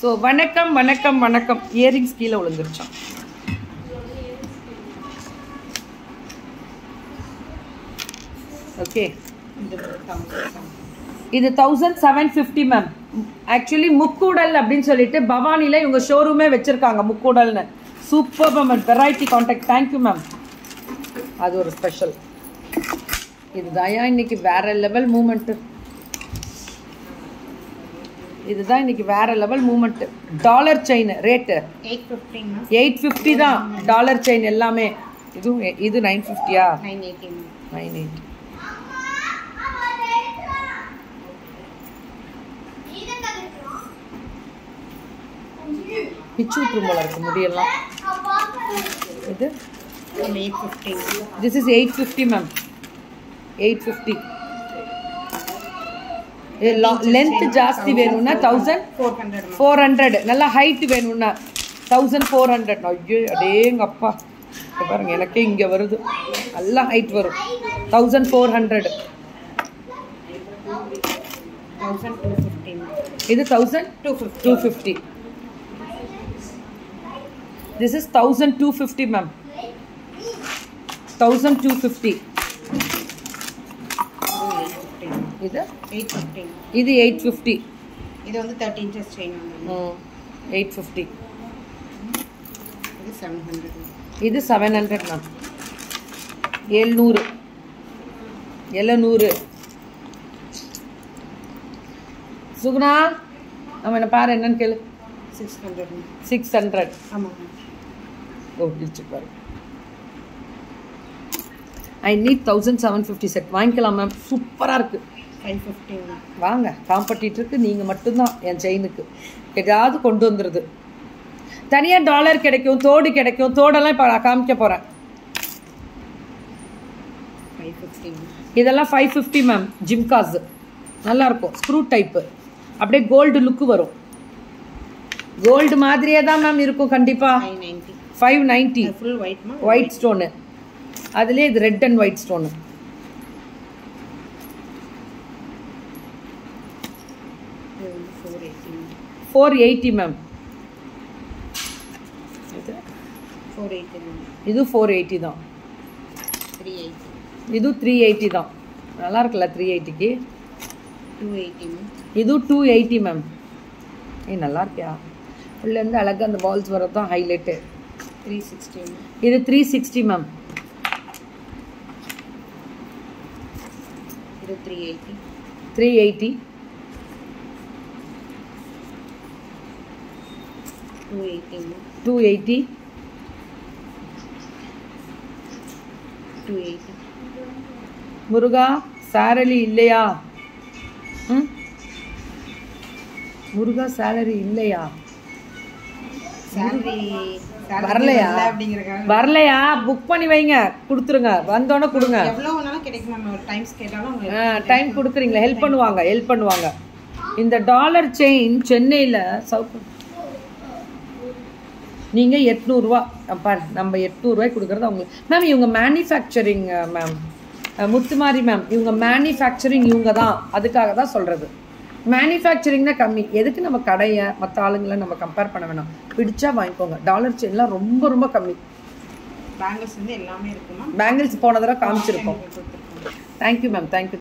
so வணக்கம் வணக்கம் வணக்கம் இயரிங்ஸ் கீழே விழுந்துருச்சான் ஓகே இது thousand seven fifty ma'am actually Mukkudal அப்படின்னு சொல்லிட்டு பவானியில் இவங்க ஷோரூமே வச்சுருக்காங்க முக்கூடல்னு super ma'am variety contact thank you ma'am அது ஒரு ஸ்பெஷல் இதுதான் இன்னைக்கு வேற லெவல் மூமெண்ட்டு இதுதான் இன்னைக்கு வேற level moment dollar chain rate eight fifteen ma'am eight fifty தான் டாலர் செயின் எல்லாமே இதுவும் எ- இது நைன் ஃபிஃப்டியா nine eighty ma'am nine eight பிச்சு விட்டுரும் போல இருக்கு முடியெல்லாம் இது eight fifteen this is eight fifty ma'am eight fifty length ஜாஸ்தி வேணும்னா thousand four hundred ma'am four hundred நல்லா ஹைட் வேணும்னா தௌசண்ட் ஃபோர் ஹண்ட்ரட் ஐயோ அடேங்கப்பா இங்க பாருங்க எனக்கே இங்கே வருது நல்லா ஹைட் வரும் thousand four hundred thousand two fifteen இது thousand two fifty two fifty this is thousand two fifty ma'am thousand two fifty eight fifteen இது எயிட் ஃபிஃப்டின் இது எயிட் ஃபிஃப்டி இது வந்து தேர்ட்டி இன்ச்சஸ் செயின் வந்து எயிட் ஃபிஃப்டி இது seven hundred இது seven hundred ma'am எழுநூறு எழுநூறு சுகுணா அவன் என்ன பாரு என்னன்னு கேளு six hundred ma'am six hundred ஆமாம் மேம் ஓ இடிச்சு பாரு I need thousand seven fifty set வாங்கிக்கலாம் மேம் சூப்பராக இருக்குது ஃபைவ் ஃபிஃப்டின் மேம் வாங்க காம்படிட்டருக்கு நீங்கள் மட்டும்தான் என் செயினுக்கு ஏதாவது கொண்டு வந்துடுது தனியாக டாலர் கிடைக்கும் தோடு கிடைக்கும் தோடெல்லாம் இப்போ நான் காமிக்க போகிறேன் ஃபைவ் ஃபிஃப்டின் இதெல்லாம் ஃபைவ் ஃபிஃப்டி மேம் ஜிம்காஸ் நல்லா இருக்கும் ஸ்க்ரூ டைப்பு அப்படியே கோல்டு லுக்கு வரும் கோல்டு மாதிரியே தான் மேம் இருக்கும் கண்டிப்பாக five ninety five ninety full white ma'am white stone அதுலேயே இது ரெட் அண்ட் ஒயிட் ஸ்டோனு இது வந்து four eighty ma'am four eighty ma'am இது ஃபோர் எயிட்டி மேம் இது ஃபோர் எயிட்டி தான் த்ரீ எயிட்டி இது த்ரீ எயிட்டி தான் நல்லா இருக்குல்ல த்ரீ எயிட்டிக்கு டூ எயிட்டி மேம் இது டூ எயிட்டி மேம் ஏய் நல்லா இருக்கியா உள்ளேருந்து அழகாக அந்த பால்ஸ் வரது தான் ஹைலைட்டு த்ரீ சிக்ஸ்டி மேம் இது த்ரீ சிக்ஸ்டி மேம் இது three eighty three eighty two eighty ma'am two eighty two eighty Muruga சாரலி இல்லையா ம் முருகா சேலரி இல்லையா சேலரி வரலையா அப்படிங்கிறக்காக வரலையா புக் பண்ணி வைங்க கொடுத்துருங்க வந்தோடனே கொடுங்க எவ்வளோ வேணாலும் கிடைக்கும் மேம் ஒரு டைம்ஸ் கேட்டாலும் அவங்க டைம் கொடுக்குறீங்களா ஹெல்ப் பண்ணுவாங்க ஹெல்ப் பண்ணுவாங்க இந்த டாலர் செயின் சென்னையில் சவுத் நீங்கள் எட்நூறுரூவா பாரு நம்ம எட்நூறுரூவாய்க்கு கொடுக்குறது அவங்க மேம் இவங்க மேனுஃபேக்சரிங் மேம் முத்துமாரி மேம் இவங்க மேனுஃபேக்சரிங் இவங்க தான் அதுக்காக தான் சொல்கிறது மேனுஃபேக்சரிங் தான் கம்மி எதுக்கு நம்ம கடையை மற்ற ஆளுங்களை நம்ம கம்பேர் பண்ண வேணாம் பிடிச்சா வாங்கிக்கோங்க டாலர் செயின்லாம் ரொம்ப ரொம்ப கம்மி பேங்கிள்ஸ் வந்து எல்லாமே இருக்கு மேம் பேங்கிள்ஸ் போன தடவை காமிச்சிருக்கோம் கொடுத்துருக்கோம் தேங்க்யூ மேம் தேங்க்யூ